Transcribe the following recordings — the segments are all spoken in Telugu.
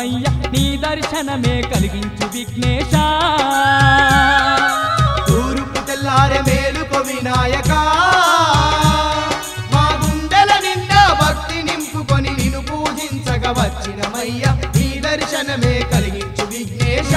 వచ్చినమయ్య నీ దర్శనమే కలిగించు విఘ్నేశ తూర్పు తెల్లారె మేలుకో వినాయక మా గుండెల నిండా భక్తి నింపుకొని నిన్ను పూజించగ వచ్చినమయ్య నీ దర్శనమే కలిగించు విఘ్నేశ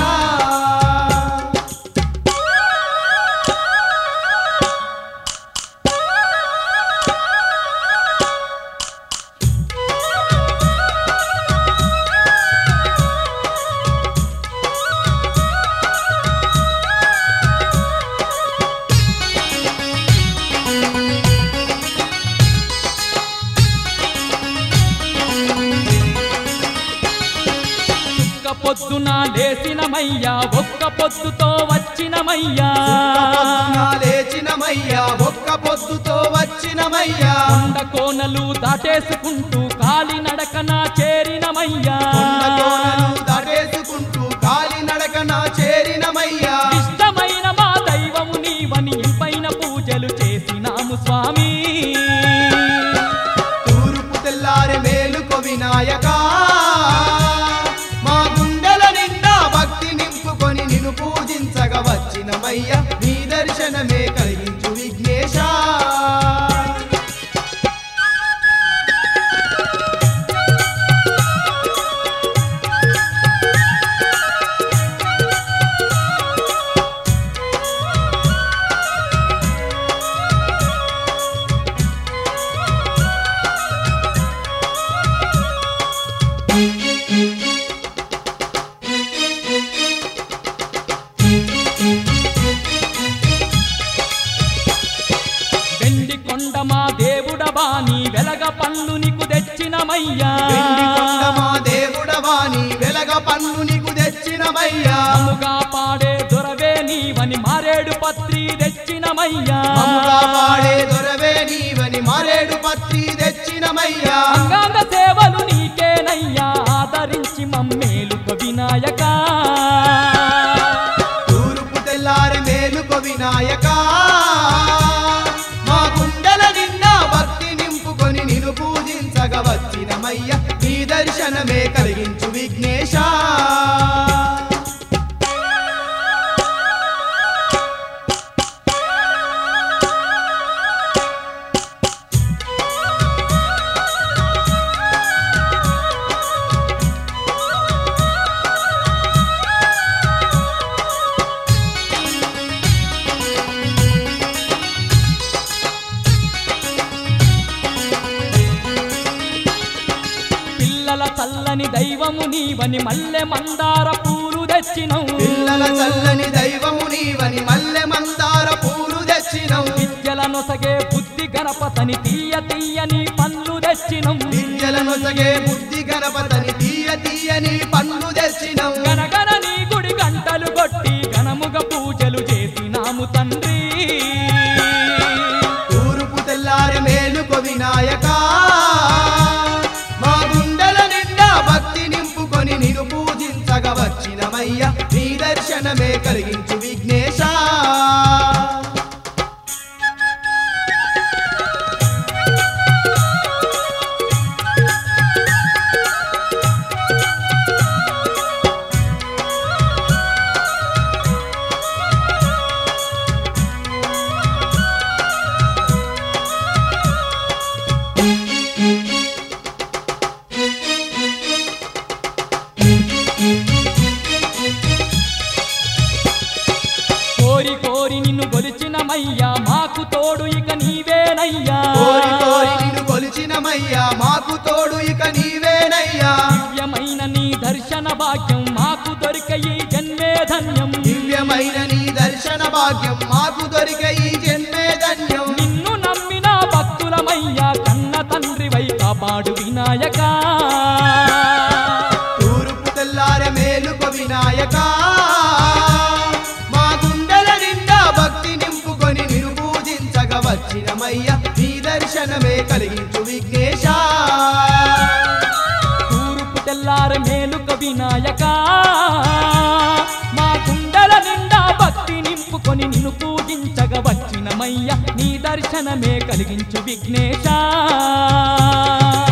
ఒక్క పొద్దున లేసినమయ్యా ఒక్క పొద్దుతో వచ్చినమయ్యా పొద్దున లేచినమయ్యా ఒక్క పొద్దుతో వచ్చినమయ్యా కొండ కోనలు దాటేసుకుంటూ కాలి నడకన చేరినమయ్యా కొండ కోనలు దాటేసుకుంటూ కాలి నడకన చేరినమయ్యా ఇష్టమైన మా దైవము నీవని ఇంపైన పూజలు చేసినాము స్వామి తూర్పు తెల్లారె మేలుకో వినాయక మా గుండెల నిండా భక్తి నింపుకొని నిన్ను పూజించగ వచ్చినమయ్య నీ దర్శనమే కలిగించు విఘ్నేశ వెండి కొండ మా దేవుడవా నీ వెలగ పన్ను నీకు తెచ్చినమయ్యా వెండి కొండ మా దేవుడవా నీ వెలగ పన్ను నీకు తెచ్చినమయ్యా అమ్ముగా పాడే దొరవే నీవని మారేడు పత్రి తెచ్చినమయ్యా మమ్ముగా పాడే దొరవే నీవని మారేడు పత్రి తెచ్చినమయ్యా అంగాంగ సేవలు నీకేనయ్యా ఆదరించి మమ్మేలుక వినాయక తూర్పు తెల్లారి మేలుకో వినాయక మా గుండెల నిండా భక్తి నింపుకొని నిన్ను పూజించగ వచ్చినమయ్య నీ దర్శనమే కలిగించు విఘ్నేశ పిల్లల చల్లని దైవము నీవని మల్లె మందార పూలు తెచ్చినవు పిల్లల చల్లని దైవము నీవని మల్లె మందార పూలు తెచ్చినవు విద్యల నొసగే బుద్ధి గణపతని తీయ తీయని పళ్ళు తెచ్చినవు విద్యల నొసగే బుద్ధి గణపతని తీయ తీయని పన్ను తెచ్చినవు గనగన నీ గుడి గంటలు కొట్టి ఘనముగ పూజలు చేసినాము తండ్రి తూర్పు తెల్లారి మేలుకో వినాయక మా గుండెల నిండా భక్తి నింపుకొని నిన్ను పూజించగ వచ్చినమయ్య నీ దర్శనమే కలిగించు విఘ్నేశ కోరి కోరి నిన్ను గొలిచినమయ్యా మాకు తోడు ఇక నీవేనయ్యా కోరి కోరి నిన్ను కొలిచినమయ్యా మాకు తోడు ఇక నీవేనయ్యా దివ్యమైన నీ దర్శన భాగ్యం మాకు దొరిక ఈ జన్మే ధన్యం దివ్యమైన నీ దర్శన భాగ్యం మాకు దొరికే ఈ జన్మే ధన్యం నిన్ను నమ్మిన భక్తులమయ్యా కన్న తండ్రి వై కాపాడు వినాయక తూర్పు తెల్లారె మేలుకో వినాయక మా గుండెల నిండా భక్తి నింపుకొని నిన్ను పూజించగ వచ్చినమయ్య నీ దర్శనమే కలిగించు విఘ్నేశ తూర్పు తెల్లార మేలుక వినాయక మా గుండెల నిండా భక్తి నింపుకొని నిన్ను పూజించగ వచ్చినమయ్య నీ దర్శనమే కలిగించు విఘ్నేశ